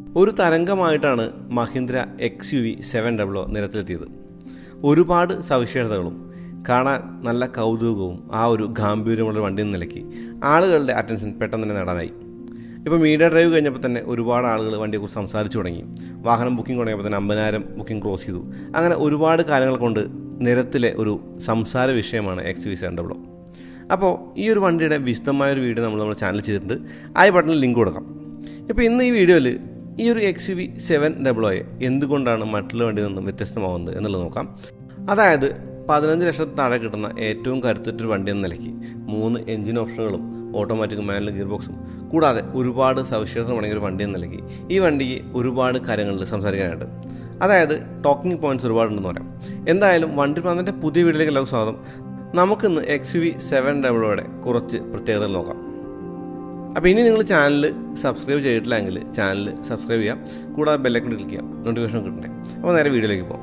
ഒരു തരംഗമായിട്ടാണ് Mahindra X U V seven ഡബിളോ നിരത്തിലെത്തിയത് ഒരുപാട് സവിശേഷതകളും കാണാൻ നല്ല കൗതുകവും ആ ഒരു ഗാംഭീര്യമുള്ള വണ്ടി എന്ന നിലയ്ക്ക് ആളുകളുടെ അറ്റൻഷൻ പെട്ടെന്ന് തന്നെ നേടാനായി ഇപ്പോൾ മീഡിയ ഡ്രൈവ് കഴിഞ്ഞപ്പോൾ തന്നെ ഒരുപാട് ആളുകൾ വണ്ടിയെക്കുറിച്ച് സംസാരിച്ചു തുടങ്ങി വാഹനം ബുക്കിംഗ് തുടങ്ങിയപ്പോൾ തന്നെ അമ്പതിനായിരം ബുക്കിംഗ് ക്രോസ് ചെയ്തു അങ്ങനെ ഒരുപാട് കാര്യങ്ങൾ കൊണ്ട് നിരത്തിലെ ഒരു സംസാര വിഷയമാണ് എക്സ് വി സെവൻ ഡബിളോ അപ്പോൾ ഈ ഒരു വണ്ടിയുടെ വിശദമായ ഒരു വീഡിയോ നമ്മൾ നമ്മുടെ ചാനൽ ചെയ്തിട്ടുണ്ട് ആ ബട്ടണിൽ ലിങ്ക് കൊടുക്കാം ഇപ്പോൾ ഇന്ന് ഈ വീഡിയോയിൽ ഈ ഒരു എക്സ് വി സെവൻ ഡബിളോയെ എന്തുകൊണ്ടാണ് മറ്റുള്ള വണ്ടിയിൽ നിന്നും വ്യത്യസ്തമാവുന്നത് എന്നുള്ളത് നോക്കാം അതായത് പതിനഞ്ച് ലക്ഷത്തിന് താഴെ കിട്ടുന്ന ഏറ്റവും കരുത്തുറ്റൊരു വണ്ടി എന്ന നിലയ്ക്ക് മൂന്ന് എഞ്ചിൻ ഓപ്ഷനുകളും ഓട്ടോമാറ്റിക് മാനുവൽ ഗിയർ ബോക്സും കൂടാതെ ഒരുപാട് സവിശേഷത അടങ്ങിയ ഒരു വണ്ടി എന്ന നിലയ്ക്ക് ഈ വണ്ടിക്ക് ഒരുപാട് കാര്യങ്ങളിൽ സംസാരിക്കാനായിട്ട് അതായത് ടോക്കിംഗ് പോയിന്റ്സ് ഒരുപാടുണ്ടെന്ന് പറയാം എന്തായാലും വണ്ടി പറഞ്ഞതിൻ്റെ പുതിയ വീഡിയോയിലേക്ക് എല്ലാവർക്കും സ്വാഗതം നമുക്കിന്ന് എക്സ് വി സെവൻ ഡബിളോയുടെ കുറച്ച് പ്രത്യേകതകൾ നോക്കാം അപ്പോൾ ഇനി നിങ്ങൾ ചാനൽ സബ്സ്ക്രൈബ് ചെയ്തിട്ടില്ലെങ്കിൽ ചാനൽ സബ്സ്ക്രൈബ് ചെയ്യാം കൂടാതെ ബെല്ലൈക്കൺ ക്ലിക്ക് ചെയ്യാം നോട്ടിഫിക്കേഷൻ കിട്ടണ്ടേ അപ്പോൾ നേരെ വീഡിയോയിലേക്ക് പോകാം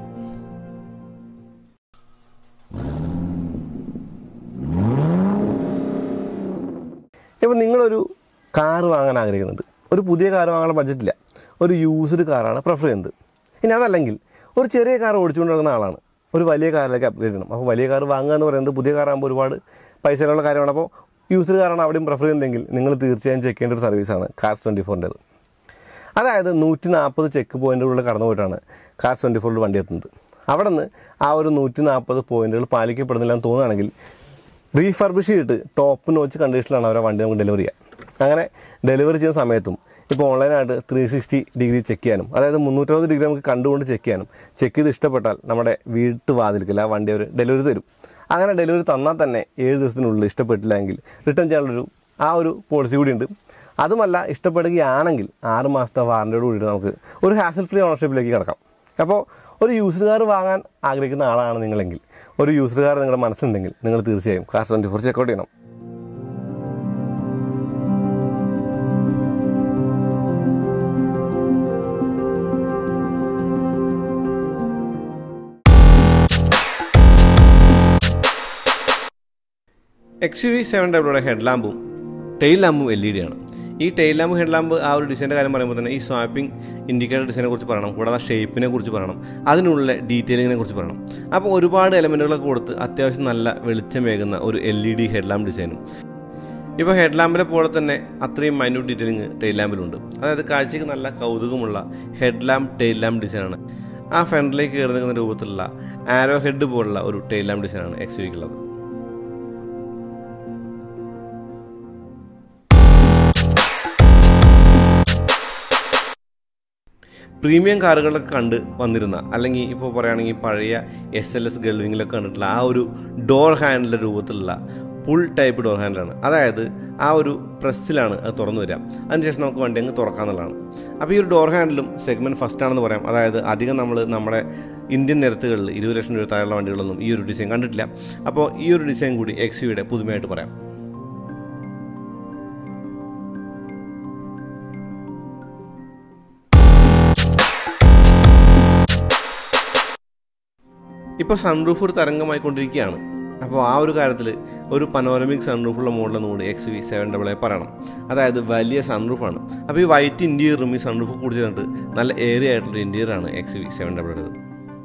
ഇപ്പോൾ നിങ്ങളൊരു കാർ വാങ്ങാൻ ആഗ്രഹിക്കുന്നുണ്ട് ഒരു പുതിയ കാർ വാങ്ങാനുള്ള ബഡ്ജറ്റില്ല ഒരു യൂസ്ഡ് കാറാണ് പ്രിഫർ ചെയ്യുന്നത് ഇനി അതല്ലെങ്കിൽ ഒരു ചെറിയ കാർ ഓടിച്ചുകൊണ്ട് നടക്കുന്ന ആളാണ് ഒരു വലിയ കാറിലേക്ക് അപ്ഗ്രേഡ് ചെയ്യണം അപ്പോൾ വലിയ കാർ വാങ്ങുക എന്ന് പറയുന്നത് പുതിയ കാറാകുമ്പോൾ ഒരുപാട് പൈസയുള്ള കാര്യമാണ് അപ്പോൾ യൂസ്ഡ് കാറാണ് അവിടെയും പ്രിഫർ ചെയ്യുന്നതെങ്കിൽ നിങ്ങൾ തീർച്ചയായും ചെക്ക് ചെയ്യേണ്ട ഒരു സർവീസാണ് കാർസ് ട്വൻറ്റി ഫോറിൻ്റേത് അതായത് നൂറ്റി നാൽപ്പത് ചെക്ക് പോയിന്റുകളിൽ കടന്നു പോയിട്ടാണ് കാർസ് ട്വൻറ്റി ഫോറിൽ വണ്ടി എത്തുന്നത് അവിടെ നിന്ന് ആ ഒരു നൂറ്റി നാൽപ്പത് പോയിന്റുകൾ പാലിക്കപ്പെടുന്നില്ല എന്ന് തോന്നുകയാണെങ്കിൽ റീഫർബിഷ് ചെയ്തിട്ട് ടോപ്പ് നോച്ച് കണ്ടീഷനിലാണ് അവരെ വണ്ടി നമുക്ക് ഡെലിവറി ചെയ്യുക അങ്ങനെ ഡെലിവറി ചെയ്യുന്ന സമയത്തും ഇപ്പോൾ ഓൺലൈനായിട്ട് ത്രീ സിക്സ്റ്റി ഡിഗ്രി ചെക്ക് ചെയ്യാനും അതായത് മുന്നൂറ്ററുപത് ഡിഗ്രി നമുക്ക് കണ്ടുകൊണ്ട് ചെക്ക് ചെയ്യാനും ചെക്ക് ചെയ്ത് ഇഷ്ടപ്പെട്ടാൽ നമ്മുടെ വീട്ടു വാതിൽക്കില്ല ആ വണ്ടി അവർ ഡെലിവറി തരും അങ്ങനെ ഡെലിവറി തന്നാൽ തന്നെ ഏഴ് ദിവസത്തിനുള്ളിൽ ഇഷ്ടപ്പെട്ടില്ലെങ്കിൽ റിട്ടേൺ ചെയ്യാനുള്ളൊരു ആ ഒരു പോളിസി കൂടി ഉണ്ട് അതുമല്ല ഇഷ്ടപ്പെടുകയാണെങ്കിൽ ആറ് മാസത്തെ വാറൻറ്റിയോട് കൂടിയിട്ട് നമുക്ക് ഒരു ഹാസൽ ഫ്രീ ഓണർഷിപ്പിലേക്ക് കിടക്കാം അപ്പോൾ ഒരു യൂസ്ഡ് കാർ വാങ്ങാൻ ആഗ്രഹിക്കുന്ന ആളാണ് നിങ്ങളെങ്കിൽ ഒരു യൂസ്ഡ് കാർ നിങ്ങളുടെ മനസ്സിലുണ്ടെങ്കിൽ നിങ്ങൾ തീർച്ചയായും കാർ ട്വൻറ്റി ഫോർ ചെക്കൗട്ട് ചെയ്യണം എക്സ് യു വി സെവൻ ഡബ്ല്യൂടെ ഹെഡ് ലാമ്പും ടെയിൽ ലാമ്പും എൽ ഇ ഡി ആണ് ഈ ടെയിൽ ലാമ്പ് ഹെഡ് ലാമ്പ് ആ ഒരു ഡിസൈൻ്റെ കാര്യം പറയുമ്പോൾ തന്നെ ഈ സ്വാപ്പിംഗ് ഇൻഡിക്കേറ്റർ ഡിസൈനെ കുറിച്ച് പറയണം കൂടാതെ ഷേപ്പിനെ കുറിച്ച് പറയണം അതിനുള്ള ഡീറ്റെയിലിങ്ങിനെ കുറിച്ച് പറയണം അപ്പോൾ ഒരുപാട് എലമെൻറ്റുകളൊക്കെ കൊടുത്ത് അത്യാവശ്യം നല്ല വെളിച്ചമേകുന്ന ഒരു L E D head lamp ഡിസൈനും ഇപ്പോൾ ഹെഡ് ലാമ്പിനെ പോലെ തന്നെ അത്രയും മൈന്യൂട്ട് ഡീറ്റെയിലിംഗ് ടെയിൽ ലാമ്പിലുണ്ട് അതായത് കാഴ്ചയ്ക്ക് നല്ല കൗതുകമുള്ള ഹെഡ് ലാമ്പ് ടെയിൽ ലാമ്പ് ഡിസൈനാണ് ആ ഫ്രണ്ടിലേക്ക് കയറി നിൽക്കുന്ന രൂപത്തിലുള്ള ആരോ ഹെഡ് പോലുള്ള ഒരു ടെയിൽ ലാമ്പ് ഡിസൈനാണ് എക്സ് വിക്കുള്ളത് പ്രീമിയം കാറുകളൊക്കെ കണ്ട് വന്നിരുന്ന അല്ലെങ്കിൽ ഇപ്പോൾ പറയുകയാണെങ്കിൽ പഴയ എസ് എൽ എസ് ഗൾവിങ്ങിലൊക്കെ കണ്ടിട്ടുള്ള ആ ഒരു ഡോർ ഹാൻഡിലെ രൂപത്തിലുള്ള പുൾ ടൈപ്പ് ഡോർ ഹാൻഡിലാണ് അതായത് ആ ഒരു പ്രസ്സിലാണ് അത് തുറന്നു വരിക അതിനുശേഷം നമുക്ക് വണ്ടി അങ്ങ് തുറക്കാമെന്നുള്ളതാണ് അപ്പോൾ ഈ ഒരു ഡോർ ഹാൻഡിലും സെഗ്മെൻറ്റ് ഫസ്റ്റ് ആണെന്ന് പറയാം അതായത് അധികം നമ്മൾ നമ്മുടെ ഇന്ത്യൻ നിരത്തുകളിൽ ഇരുപത് ലക്ഷം രൂപ താഴെയുള്ള വണ്ടികളൊന്നും ഈ ഒരു ഡിസൈൻ കണ്ടിട്ടില്ല അപ്പോൾ ഈ ഒരു ഡിസൈൻ കൂടി എക്സ് യുടെ പുതുമയായിട്ട് പറയാം ഇപ്പോൾ സൺറൂഫ് ഒരു തരംഗമായിക്കൊണ്ടിരിക്കുകയാണ് അപ്പോൾ ആ ഒരു കാര്യത്തിൽ ഒരു പനോരമിക് സൺറൂഫുള്ള മോഡലെന്ന് കൂടി X V seven double A പറയണം അതായത് വലിയ സൺറൂഫാണ് അപ്പോൾ ഈ വൈറ്റ് ഇൻറ്റീരിയറും ഈ സൺറൂഫ് കൂടി ചേർന്നിട്ട് നല്ല ഏരിയ ആയിട്ടുള്ള ഇൻറ്റീരിയറാണ് X V seven double A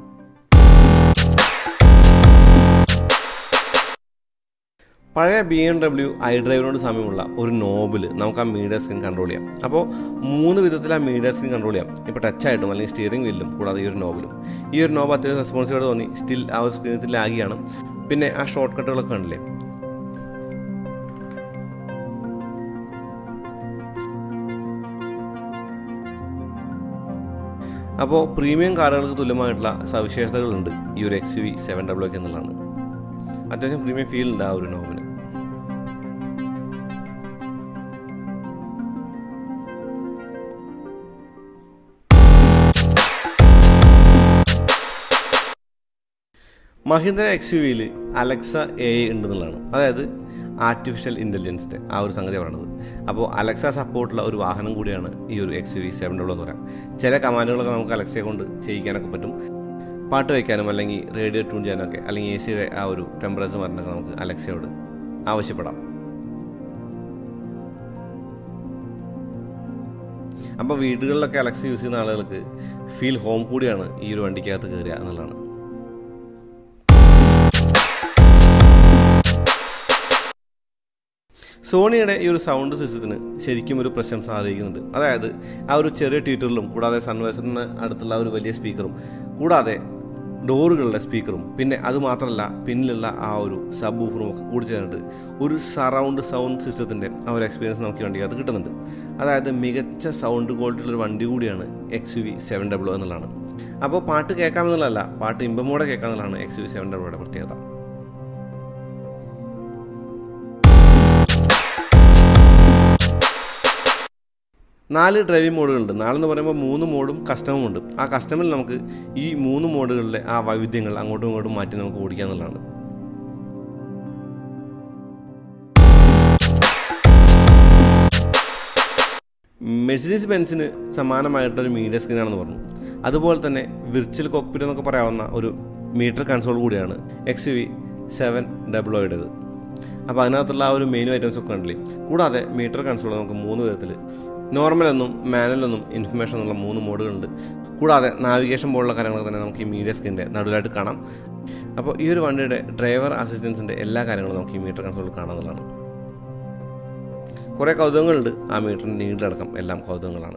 പഴയ ബി എം ഡബ്ല്യു ഐ ഡ്രൈവിനോട് സാമ്യമുള്ള ഒരു നോബിൽ നമുക്ക് ആ മീഡിയ സ്ക്രീൻ കൺട്രോൾ ചെയ്യാം അപ്പോൾ മൂന്ന് വിധത്തിൽ ആ മീഡിയ സ്ക്രീൻ കൺട്രോൾ ചെയ്യാം ഇപ്പോൾ ടച്ചായിട്ടും അല്ലെങ്കിൽ സ്റ്റിയറിംഗ് വീലിലും കൂടാതെ ഈ ഒരു നോബിലും ഈ ഒരു നോബ് അത്യാവശ്യം റെസ്പോൺസീവായിട്ട് തോന്നി സ്റ്റിൽ ആ ഒരു സ്ക്രീനത്തിൽ ലാഗിയാണ് പിന്നെ ആ ഷോർട്ട് കട്ടുകളൊക്കെ കണ്ടില്ലേ അപ്പോൾ പ്രീമിയം കാറുകൾക്ക് തുല്യമായിട്ടുള്ള സവിശേഷതകളുണ്ട് ഈ ഒരു എക്സ് വി സെവൻ ഡബ്ല്യു ഒക്കെ എന്നുള്ളതാണ് അത്യാവശ്യം പ്രീമിയം ഫീൽ ഉണ്ട് ആ ഒരു നോവിന് മഹീന്ദ്ര എക്സ് യു വിയിൽ അലക്സ എ ഉണ്ടെന്നുള്ളതാണ് അതായത് ആർട്ടിഫിഷ്യൽ ഇൻ്റലിജൻസിൻ്റെ ആ ഒരു സംഗതി പറയുന്നത് അപ്പോൾ അലക്സ സപ്പോർട്ടുള്ള ഒരു വാഹനം കൂടിയാണ് ഈ ഒരു X U V seven double എന്ന് പറയാം ചില കമാൻഡുകളൊക്കെ നമുക്ക് അലക്സയെ കൊണ്ട് ചെയ്യിക്കാനൊക്കെ പറ്റും പാട്ട് വയ്ക്കാനും അല്ലെങ്കിൽ റേഡിയോ ട്യൂൺ ചെയ്യാനൊക്കെ അല്ലെങ്കിൽ എ സിയുടെ ആ ഒരു ടെമ്പറേച്ചർ മാറ്റാനൊക്കെ നമുക്ക് അലക്സയോട് ആവശ്യപ്പെടാം അപ്പോൾ വീടുകളിലൊക്കെ അലക്സ യൂസ് ചെയ്യുന്ന ആളുകൾക്ക് ഫീൽ ഹോം കൂടിയാണ് ഈ ഒരു വണ്ടിക്കകത്ത് കയറുക എന്നുള്ളതാണ് സോണിയുടെ ഈ ഒരു സൗണ്ട് സിസ്റ്റത്തിന് ശരിക്കും ഒരു പ്രശംസ അറിയിക്കുന്നുണ്ട് അതായത് ആ ഒരു ചെറിയ ട്വീറ്ററിലും കൂടാതെ സൺവൈസറിന് അടുത്തുള്ള ഒരു വലിയ സ്പീക്കറും കൂടാതെ ഡോറുകളുടെ സ്പീക്കറും പിന്നെ അത് മാത്രമല്ല പിന്നിലുള്ള ആ ഒരു സബ് ഊഫറും ഒക്കെ കൂടി ചേർന്നിട്ട് ഒരു സറൗണ്ട് സൗണ്ട് സിസ്റ്റത്തിൻ്റെ ആ ഒരു എക്സ്പീരിയൻസ് നമുക്ക് ഈ വണ്ടിക്കകത്ത് കിട്ടുന്നുണ്ട് അതായത് മികച്ച സൗണ്ട് ക്വാളിറ്റിയുള്ള ഒരു വണ്ടി കൂടിയാണ് X U V seven W എന്നുള്ളതാണ് അപ്പോൾ പാട്ട് കേൾക്കാമെന്നുള്ളതല്ല പാട്ട് ഇമ്പമോടെ കേൾക്കാമെന്നുള്ളതാണ് എക്സ് യു വി സെവൻ ഡബ്ല്യൂയുടെ പ്രത്യേകത നാല് ഡ്രൈവിംഗ് മോഡുകളുണ്ട് നാലെന്ന് പറയുമ്പോൾ മൂന്ന് മോഡും കസ്റ്റമും ഉണ്ട് ആ കസ്റ്റമിൽ നമുക്ക് ഈ മൂന്ന് മോഡുകളിലെ ആ വൈവിധ്യങ്ങൾ അങ്ങോട്ടും ഇങ്ങോട്ടും മാറ്റി നമുക്ക് ഓടിക്കുക എന്നുള്ളതാണ് മെഴ്സിഡീസ് ബെൻസിന് സമാനമായിട്ടൊരു മീഡിയ സ്ക്രീനാണെന്ന് പറഞ്ഞു അതുപോലെ തന്നെ വിർച്വൽ കോക്പിറ്റ് എന്നൊക്കെ പറയാവുന്ന ഒരു മീറ്റർ കൺസോൾ കൂടിയാണ് എക്സ് വി സെവൻ ഡബ്ലോയുടേത് അപ്പോൾ അതിനകത്തുള്ള ആ ഒരു മെനു ഐറ്റംസ് ഒക്കെ ഉണ്ടല്ലേ കൂടാതെ മീറ്റർ കൺസോൾ നമുക്ക് മൂന്ന് വിധത്തിൽ നോർമൽ എന്നും മാനുവൽ എന്നും ഇൻഫർമേഷൻ എന്നുള്ള മൂന്ന് മോഡുകളുണ്ട് കൂടാതെ നാവിഗേഷൻ പോലുള്ള കാര്യങ്ങളൊക്കെ തന്നെ നമുക്ക് ഈ മീഡിയ സ്ക്രീനിൻ്റെ നടുവിലായിട്ട് കാണാം അപ്പോൾ ഈ ഒരു വണ്ടിയുടെ ഡ്രൈവർ അസിസ്റ്റൻസിൻ്റെ എല്ലാ കാര്യങ്ങളും നമുക്ക് ഈ മീറ്റർ കൺസോളിൽ കാണാവുന്നതാണ് കുറേ കൗതുകങ്ങളുണ്ട് ആ മീറ്ററിൻ്റെ നീഡിലടക്കം എല്ലാം കൗതുകങ്ങളാണ്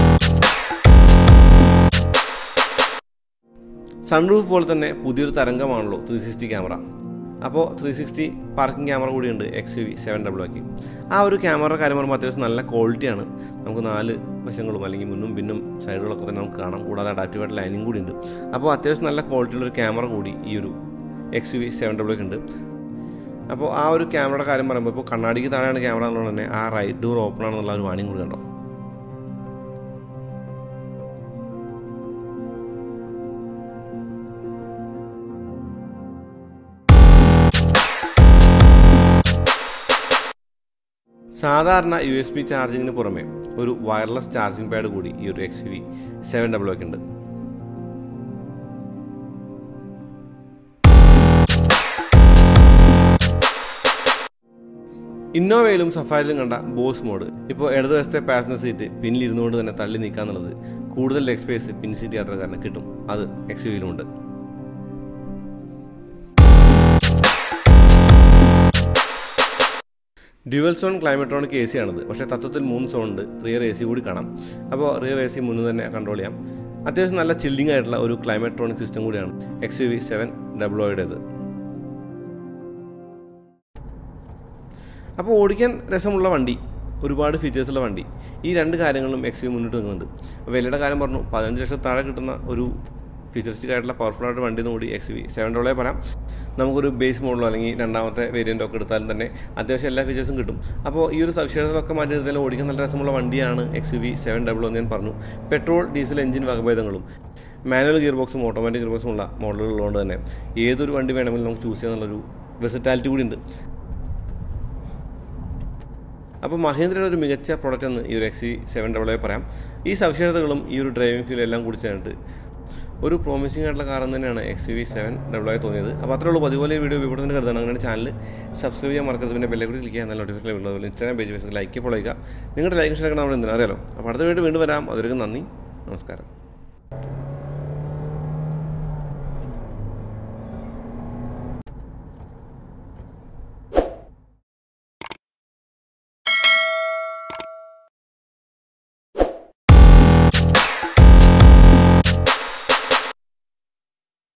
സൺറൂഫ് പോലെ തന്നെ പുതിയൊരു തരംഗമാണല്ലോ ത്രീ സിക്സ്റ്റി ക്യാമറ അപ്പോൾ ത്രീ സിക്സ്റ്റി പാർക്കിംഗ് ക്യാമറ കൂടിയുണ്ട് X U V seven double ആക്കി ആ ഒരു ക്യാമറ കാര്യം പറയുമ്പോൾ അത്യാവശ്യം നല്ല ക്വാളിറ്റിയാണ് നമുക്ക് നാല് വശങ്ങളും അല്ലെങ്കിൽ മുന്നും പിന്നും സൈഡുകളൊക്കെ തന്നെ നമുക്ക് കാണാം കൂടാതെ അഡാപ്റ്റീവായിട്ട് ലൈനിങ് കൂടി ഉണ്ട് അപ്പോൾ അത്യാവശ്യം നല്ല ക്വാളിറ്റിയുള്ള ഒരു ക്യാമറ കൂടി ഈ ഒരു X U V seven double ഉണ്ട് അപ്പോൾ ആ ഒരു ക്യാമറയുടെ കാര്യം പറയുമ്പോൾ ഇപ്പോൾ കണ്ണാടിക്ക് താഴെയാണ് ക്യാമറ എന്നുള്ളത് തന്നെ ആ റൈറ്റ് ഡോർ ഓപ്പൺ ആണെന്നുള്ള ഒരു വാണിംഗ് കൂടി കണ്ടോ സാധാരണ യു എസ് ബി ചാർജിങ്ങിന് പുറമെ ഒരു വയർലെസ് ചാർജിംഗ് പാഡ് കൂടി ഈ ഒരു എക്സ് വി സെവൻ ഡബിൾ ഒക്കെ ഉണ്ട് ഇന്നോവയിലും സഫാരിലും കണ്ട ബോസ് മോഡ് ഇപ്പോൾ ഇടതുവശത്തെ പാസഞ്ചർ സീറ്റ് പിന്നിലിരുന്നുകൊണ്ട് തന്നെ തള്ളി നീക്കാന്നുള്ളത് കൂടുതൽ ലെഗ് സ്പേസ് പിൻ സീറ്റ് യാത്രക്കാരന് കിട്ടും അത് എക്സ് വിയിലുമുണ്ട് dual zone Climatronic A C ആണിത് പക്ഷേ തത്വത്തിൽ മൂന്ന് സോൺ ഉണ്ട് റിയർ എ സി കൂടി കാണാം അപ്പോൾ റിയർ എ സി മുന്നിൽ തന്നെ കൺട്രോൾ ചെയ്യാം അത്യാവശ്യം നല്ല ചില്ലിംഗ് ആയിട്ടുള്ള ഒരു ക്ലൈമട്രോണിക് സിസ്റ്റം കൂടിയാണ് എക്സ് യു വി സെവൻ ഡബ്ലോയുടേത് അപ്പോൾ ഓടിക്കാൻ രസമുള്ള വണ്ടി ഒരുപാട് ഫീച്ചേഴ്സുള്ള വണ്ടി ഈ രണ്ട് കാര്യങ്ങളും എക്സ് യു മുന്നിട്ട് നിൽക്കുന്നുണ്ട് അപ്പോൾ വിലയുടെ കാര്യം പറഞ്ഞു പതിനഞ്ച് ലക്ഷം താഴെ കിട്ടുന്ന ഒരു ഫീച്ചറിസ്റ്റിക് ആയിട്ടുള്ള പവർഫുൾ ആയിട്ട് വണ്ടി കൂടി എക്സ് വി സെവൻ ഡോളേ പറയാം നമുക്കൊരു ബേസ് മോഡലോ അല്ലെങ്കിൽ രണ്ടാമത്തെ വേരിയൻ്റ് ഒക്കെ എടുത്താലും തന്നെ അത്യാവശ്യം എല്ലാ ഫീച്ചേഴ്സും കിട്ടും അപ്പോൾ ഈ ഒരു സവിശേഷതകളൊക്കെ മാറ്റി നിർത്തിയാലും ഓടിക്കാൻ നല്ല രസമുള്ള വണ്ടിയാണ് എക്സ് വി സെവൻ ഡബിൾ എന്ന് ഞാൻ പറഞ്ഞു പെട്രോൾ ഡീസൽ എഞ്ചിൻ വകഭേദങ്ങളും മാനുവൽ ഗിയർ ബോക്സും ഓട്ടോമാറ്റിക് ഗിയർ ബോക്സും ഉള്ള മോഡലുകളുള്ളതുകൊണ്ട് തന്നെ ഏതൊരു വണ്ടി വേണമെങ്കിലും നമുക്ക് ചൂസ് ചെയ്യാന്നുള്ളൊരു വെസിറ്റാലിറ്റി കൂടി ഉണ്ട് അപ്പോൾ മഹേന്ദ്രയുടെ ഒരു മികച്ച പ്രോഡക്റ്റ് എന്ന് ഈ ഒരു എക്സി സെവൻ ഡബിൾ പറയാം ഈ സവിശേഷതകളും ഈ ഒരു ഡ്രൈവിംഗ് ഫീലും എല്ലാം കൂടി ചേർന്നിട്ട് ഒരു പ്രോമിസിംഗ് ആയിട്ടുള്ള കാർ എന്ന് തന്നെയാണ് എക്സ് വി സെവൻ ഡബിൾ ആയി തോന്നിയത് അപ്പോൾ അത്രേ ഉള്ളൂ അതുപോലെ ഈ വീഡിയോ ഉപയോഗപ്പെടുന്ന കരുതാണ് അങ്ങനെ ചാനൽ സബ്സ്ക്രൈബ് ചെയ്യാൻ മറക്കരുത് പിന്നെ ബെല്ലെ കൂടി ക്ലിക്ക് ചെയ്യാൻ നല്ല നോട്ടിഫിക്കേഷൻ ഉള്ളത് Instagram page Facebook like follow ചെയ്യുക നിങ്ങളുടെ ലൈക്ക് ഷെയർ നമ്മൾ എന്തിനാ അറിയാലോ അപ്പോൾ അടുത്ത വീഡിയോ വീണ്ടും വരാം അതിലേക്ക് നന്ദി നമസ്കാരം